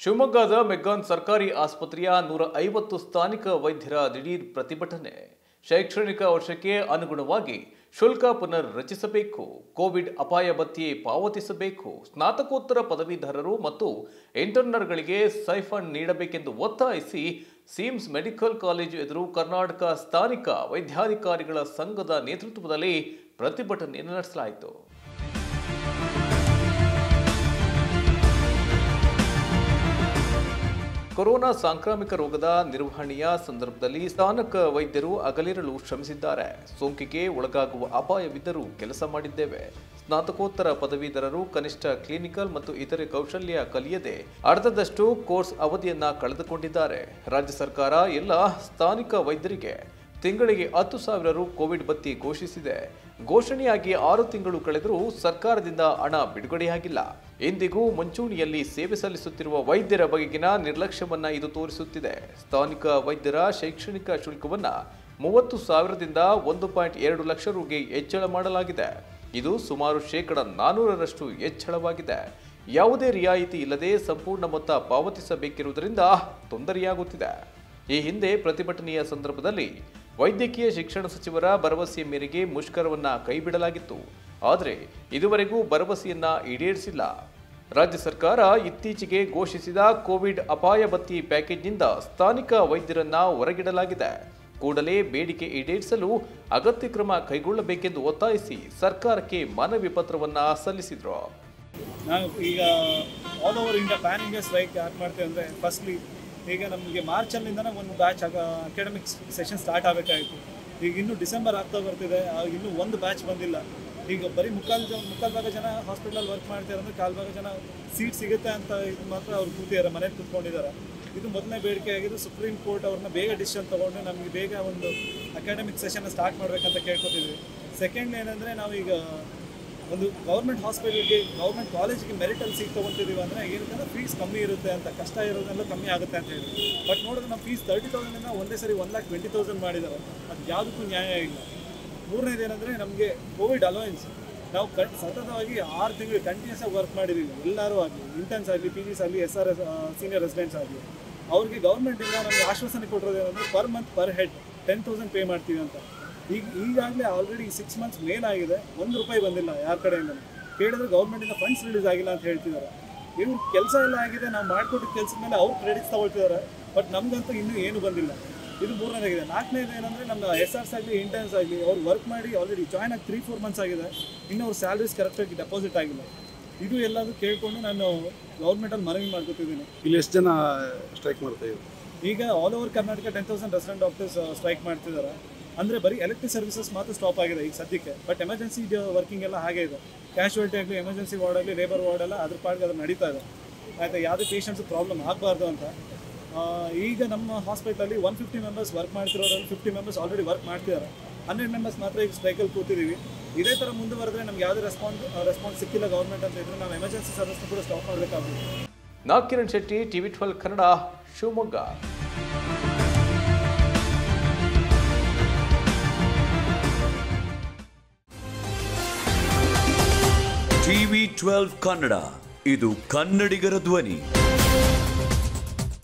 ಶಿವಮೊಗ್ಗದ ಮೆಗ್ಗಾನ್ ಸರ್ಕಾರಿ ಆಸ್ಪತ್ರೆಯ ನೂರ ಐವತ್ತು ಸ್ಥಾನಿಕ ವೈದ್ಯರ ದಿಢೀರ್ ಪ್ರತಿಭಟನೆ ಶೈಕ್ಷಣಿಕ ವರ್ಷಕ್ಕೆ ಅನುಗುಣವಾಗಿ ಶುಲ್ಕ ಪುನರ್ ರಚಿಸಬೇಕು ಕೋವಿಡ್ ಅಪಾಯ ಭತ್ಯೆ ಪಾವತಿಸಬೇಕು ಸ್ನಾತಕೋತ್ತರ ಪದವೀಧರರು ಮತ್ತು ಇಂಟರ್ನರ್ಗಳಿಗೆ ಸೈಫಂಡ್ ನೀಡಬೇಕೆಂದು ಒತ್ತಾಯಿಸಿ ಸಿಮ್ಸ್ ಮೆಡಿಕಲ್ ಕಾಲೇಜು ಎದುರು ಕರ್ನಾಟಕ ಸ್ಥಾನಿಕ ವೈದ್ಯಾಧಿಕಾರಿಗಳ ಸಂಘದ ನೇತೃತ್ವದಲ್ಲಿ ಪ್ರತಿಭಟನೆ ನಡೆಸಲಾಯಿತು ಕೊರೋನಾ ಸಾಂಕ್ರಾಮಿಕ ರೋಗದ ನಿರ್ವಹಣೆಯ ಸಂದರ್ಭದಲ್ಲಿ ಸ್ಥಾನಕ ವೈದ್ಯರು ಅಗಲಿರಲು ಶ್ರಮಿಸಿದ್ದಾರೆ ಸೋಂಕಿಗೆ ಒಳಗಾಗುವ ಅಪಾಯವಿದ್ದರೂ ಕೆಲಸ ಮಾಡಿದ್ದೇವೆ ಸ್ನಾತಕೋತ್ತರ ಪದವೀಧರರು ಕನಿಷ್ಠ ಕ್ಲಿನಿಕಲ್ ಮತ್ತು ಇತರೆ ಕೌಶಲ್ಯ ಕಲಿಯದೆ ಅರ್ಧದಷ್ಟು ಕೋರ್ಸ್ ಅವಧಿಯನ್ನ ಕಳೆದುಕೊಂಡಿದ್ದಾರೆ ರಾಜ್ಯ ಸರ್ಕಾರ ಎಲ್ಲ ಸ್ಥಾನಿಕ ವೈದ್ಯರಿಗೆ ತಿಂಗಳಿಗೆ ಹತ್ತು ಸಾವಿರ ರು ಕೋವಿಡ್ ಭತ್ಯೆ ಘೋಷಿಸಿದೆ ಘೋಷಣೆಯಾಗಿ ಆರು ತಿಂಗಳು ಕಳೆದರೂ ಸರ್ಕಾರದಿಂದ ಹಣ ಬಿಡುಗಡೆಯಾಗಿಲ್ಲ ಇಂದಿಗೂ ಮುಂಚೂಣಿಯಲ್ಲಿ ಸೇವೆ ಸಲ್ಲಿಸುತ್ತಿರುವ ವೈದ್ಯರ ಬಗೆಗಿನ ನಿರ್ಲಕ್ಷ್ಯವನ್ನ ಇದು ತೋರಿಸುತ್ತಿದೆ ಸ್ಥಾನಿಕ ವೈದ್ಯರ ಶೈಕ್ಷಣಿಕ ಶುಲ್ಕವನ್ನ ಮೂವತ್ತು ಸಾವಿರದಿಂದ ಒಂದು ಪಾಯಿಂಟ್ ಎರಡು ಲಕ್ಷ ರುಗೆ ಹೆಚ್ಚಳ ಮಾಡಲಾಗಿದೆ ಇದು ಸುಮಾರು ಶೇಕಡ ನಾನೂರರಷ್ಟು ಹೆಚ್ಚಳವಾಗಿದೆ ಯಾವುದೇ ರಿಯಾಯಿತಿ ಇಲ್ಲದೆ ಸಂಪೂರ್ಣ ಮೊತ್ತ ಪಾವತಿಸಬೇಕಿರುವುದರಿಂದ ತೊಂದರೆಯಾಗುತ್ತಿದೆ ಈ ಹಿಂದೆ ಪ್ರತಿಭಟನೆಯ ಸಂದರ್ಭದಲ್ಲಿ ವೈದ್ಯಕೀಯ ಶಿಕ್ಷಣ ಸಚಿವರ ಭರವಸೆಯ ಮೇರೆಗೆ ಮುಷ್ಕರವನ್ನ ಕೈಬಿಡಲಾಗಿತ್ತು ಆದರೆ ಇದುವರೆಗೂ ಭರವಸೆಯನ್ನ ಈಡೇರಿಸಿಲ್ಲ ರಾಜ್ಯ ಸರ್ಕಾರ ಇತ್ತೀಚೆಗೆ ಘೋಷಿಸಿದ ಕೋವಿಡ್ ಅಪಾಯ ಭತ್ಯೆ ಪ್ಯಾಕೇಜ್ನಿಂದ ಸ್ಥಾನಿಕ ವೈದ್ಯರನ್ನ ಹೊರಗಿಡಲಾಗಿದೆ ಕೂಡಲೇ ಬೇಡಿಕೆ ಈಡೇರಿಸಲು ಅಗತ್ಯ ಕ್ರಮ ಕೈಗೊಳ್ಳಬೇಕೆಂದು ಒತ್ತಾಯಿಸಿ ಸರ್ಕಾರಕ್ಕೆ ಮನವಿ ಪತ್ರವನ್ನ ಸಲ್ಲಿಸಿದ್ರು ನಾವು ಈಗ all over India pan India strike ಯಾಕೆ ಮಾಡ್ತೇವೆ ಅಂದರೆ ಫಸ್ಟ್ಲಿ ಈಗ ನಮಗೆ ಮಾರ್ಚಲ್ಲಿಂದನೇ ಒಂದು ಬ್ಯಾಚ್ ಅಕಾಡೆಮಿಕ್ ಸೆಷನ್ ಸ್ಟಾರ್ಟ್ ಆಗಬೇಕಾಯಿತು ಈಗ ಇನ್ನೂ ಡಿಸೆಂಬರ್ ಆಗ್ತಾ ಬರ್ತಿದೆ ಆ, ಇನ್ನೂ ಒಂದು ಬ್ಯಾಚ್ ಬಂದಿಲ್ಲ ಈಗ ಬರೀ ಮುಕ್ಕಾಲು ಜನ ಮುಕ್ಕಾಲು ಭಾಗ ಜನ ಹಾಸ್ಪಿಟಲ್ ವರ್ಕ್ ಮಾಡ್ತಾರೆ ಅಂದರೆ ಕಾಲು ಭಾಗ ಜನ ಸೀಟ್ ಸಿಗುತ್ತೆ ಅಂತ ಇದು ಮಾತ್ರ ಅವ್ರು ಕೂತಿದ್ದಾರೆ ಮನೇಲಿ ಕೂತ್ಕೊಂಡಿದ್ದಾರೆ ಇದು ಮೊದಲನೇ ಬೇಡಿಕೆ ಆಗಿದೆ ಸುಪ್ರೀಂ ಕೋರ್ಟ್ ಅವ್ರನ್ನ ಬೇಗ ಡಿಸಿಷನ್ ತೊಗೊಂಡು ನಮಗೆ ಬೇಗ ಒಂದು ಅಕಾಡೆಮಿಕ್ ಸೆಷನ್ನ ಸ್ಟಾರ್ಟ್ ಮಾಡಬೇಕಂತ ಕೇಳ್ಕೊತಿದ್ವಿ ಸೆಕೆಂಡ್ ಏನಂದರೆ ನಾವೀಗ ಒಂದು ಗೌರ್ಮೆಂಟ್ ಹಾಸ್ಪಿಟಲ್ಗೆ ಗೌರ್ಮೆಂಟ್ ಕಾಲೇಜಿಗೆ ಮೆರಿಟಲ್ಲಿ ಸೀಟ್ ತೊಗೊತಿದ್ದೀವಿ ಅಂದರೆ ಏನಂತಂದ್ರೆ ಫೀಸ್ ಕಮ್ಮಿ ಇರುತ್ತೆ ಅಂತ ಕಷ್ಟ ಇರೋದೆಲ್ಲ ಕಮ್ಮಿ ಆಗುತ್ತೆ ಅಂತ ಹೇಳಿ ಬಟ್ ನೋಡಿದ್ರೆ ನಮ್ಮ ಫೀಸ್ ತರ್ಟಿ ತೌಸಂಡಿಂದ ಒಂದೇ ಸರಿ ಒನ್ ಲ್ಯಾಕ್ ಟ್ವೆಂಟಿ ತೌಸಂಡ್ ಮಾಡಿದ್ದಾರೆ ಅದು ಯಾವುದಕ್ಕೂ ನ್ಯಾಯ ಇಲ್ಲ ಮೂರನೇದು ಏನಂದರೆ ನಮಗೆ ಕೋವಿಡ್ ಅಲೋಯನ್ಸ್ ನಾವು ಕಟ್ ಸತತವಾಗಿ ಆರು ತಿಂಗಳು ಕಂಟಿನ್ಯೂಸ್ ಆಗಿ ವರ್ಕ್ ಮಾಡಿದ್ದೀವಿ ಎಲ್ಲರೂ ಆಗಲಿ ಇಂಟರ್ನ್ಸ್ ಆಗಲಿ ಪಿ ಜಿಸ್ ಆಗಲಿ S R S senior residents ಆಗಲಿ ಅವ್ರಿಗೆ ಗೌರ್ಮೆಂಟಿಂದ ನಮಗೆ ಆಶ್ವಾಸನೆ ಕೊಟ್ಟಿರೋದು ಏನಂದರೆ per month per head ten thousand pay ಮಾಡ್ತೀವಿ ಅಂತ ಈಗ ಈಗಾಗಲೇ ಆಲ್ರೆಡಿ ಸಿಕ್ಸ್ ಮಂತ್ಸ್ ಮೇಲಾಗಿದೆ ಒಂದು ರೂಪಾಯಿ ಬಂದಿಲ್ಲ ಯಾರ ಕಡೆಯಿಂದ ಕೇಳಿದ್ರೆ ಗೌರ್ಮೆಂಟಿಂದ ಫಂಡ್ಸ್ ರಿಲೀಸ್ ಆಗಿಲ್ಲ ಅಂತ ಹೇಳ್ತಿದ್ದಾರೆ ಇವ್ರು ಕೆಲಸ ಎಲ್ಲ ಆಗಿದೆ ನಾವು ಮಾಡಿಕೊಟ್ಟಿದ್ದ ಕೆಲಸದ ಮೇಲೆ ಅವ್ರು ಕ್ರೆಡಿಟ್ಸ್ ತಗೊಳ್ತಿದ್ದಾರೆ ಬಟ್ ನಮಗಂತೂ ಇನ್ನೂ ಏನು ಬಂದಿಲ್ಲ ಇದು ಮೂರನೇದಾಗಿದೆ ನಾಲ್ಕನೇದು ಏನಂದರೆ ನಮ್ಮ ಎಸ್ ಆರ್ಸ್ ಆಗಲಿ ಇಂಟರ್ನ್ಸ್ ಆಗಲಿ ಅವ್ರು ವರ್ಕ್ ಮಾಡಿ ಆಲ್ರೆಡಿ ಜಾಯ್ನ್ ಆಗಿ ತ್ರೀ ಫೋರ್ ಮಂತ್ಸ್ ಆಗಿದೆ ಇನ್ನೂ ಅವ್ರ ಸ್ಯಾಲ್ರೀಸ್ ಕರೆಕ್ಟಾಗಿ ಡೆಪಾಸಿಟ್ ಆಗಿಲ್ಲ ಇದು ಎಲ್ಲದೂ ಕೇಳಿಕೊಂಡು ನಾನು ಗೌರ್ಮೆಂಟಲ್ಲಿ ಮನವಿ ಮಾಡ್ಕೊತಿದ್ದೀನಿ ಇಲ್ಲಿ ಎಷ್ಟು ಜನ ಸ್ಟ್ರೈಕ್ ಮಾಡ್ತಾ ಇದ್ರು ಈಗ all over Karnataka ten thousand resident doctors strike ಮಾಡ್ತಿದ್ದಾರೆ ಅಂದರೆ ಬರೀ ಎಲೆಕ್ಟ್ರಿಕ್ ಸರ್ವಿಸಸ್ ಮಾತ್ರ ಸ್ಟಾಪ್ ಆಗಿದೆ ಈಗ ಸದ್ಯಕ್ಕೆ ಬಟ್ ಎಮರ್ಜೆನ್ಸಿ ವರ್ಕಿಂಗ್ ಎಲ್ಲ ಹಾಗೆ ಇದೆ ಕ್ಯಾಶುಯಾಲಿಟಿ ಆಗಲಿ ಎಮರ್ಜೆನ್ಸಿ ವಾರ್ಡ್ ಆಗಲಿ ಲೇಬರ್ ವಾರ್ಡ್ ಎಲ್ಲ ಅದ್ರ ಪಾಡಿಗೆ ಅದು ನಡೀತಾ ಇದೆ ಆಯಿತಾ ಯಾವುದೇ ಪೇಷಂಟ್ಸ್ ಪ್ರಾಬ್ಲಮ್ ಆಗಬಾರ್ದು ಅಂತ ಆ, ಈಗ ನಮ್ಮ ಹಾಸ್ಪಿಟಲಲ್ಲಿ ಒನ್ ಫಿಫ್ಟಿ ಮೆಂಬರ್ಸ್ ವರ್ಕ್ ಮಾಡ್ತಿರೋದ್ರಲ್ಲಿ ಫಿಫ್ಟಿ ಮೆಂಬರ್ಸ್ ಆಲ್ರೆಡಿ ವರ್ಕ್ ಮಾಡ್ತಿದ್ದಾರೆ ಹಂಡ್ರೆಡ್ ಮೆಂಬರ್ಸ್ ಮಾತ್ರ ಈಗ ಸ್ಟ್ರೈಕಲ್ಲಿ ಕೂತಿದ್ದೀವಿ ಇದೇ ಥರ ಮುಂದುವರೆದ್ರೆ ನಮ್ಗೆ ಯಾವುದೇ ರೆಸ್ಪಾನ್ಸ್ ರೆಸ್ಪಾನ್ಸ್ ಸಿಕ್ಕಿಲ್ಲ ಗೌರ್ಮೆಂಟ್ ಅಂತ ಇದ್ರೆ ನಾವು ಎಮರ್ಜೆನ್ಸಿ ಸರ್ವಿಸ್ ಕೂಡ ಸ್ಟಾಪ್ ಮಾಡಬೇಕಾಗುತ್ತೆ Nagkiran Shetty TV twelve Kannada Shivamogga TV twelve Kannada ಇದು ಕನ್ನಡಿಗರ ಧ್ವನಿ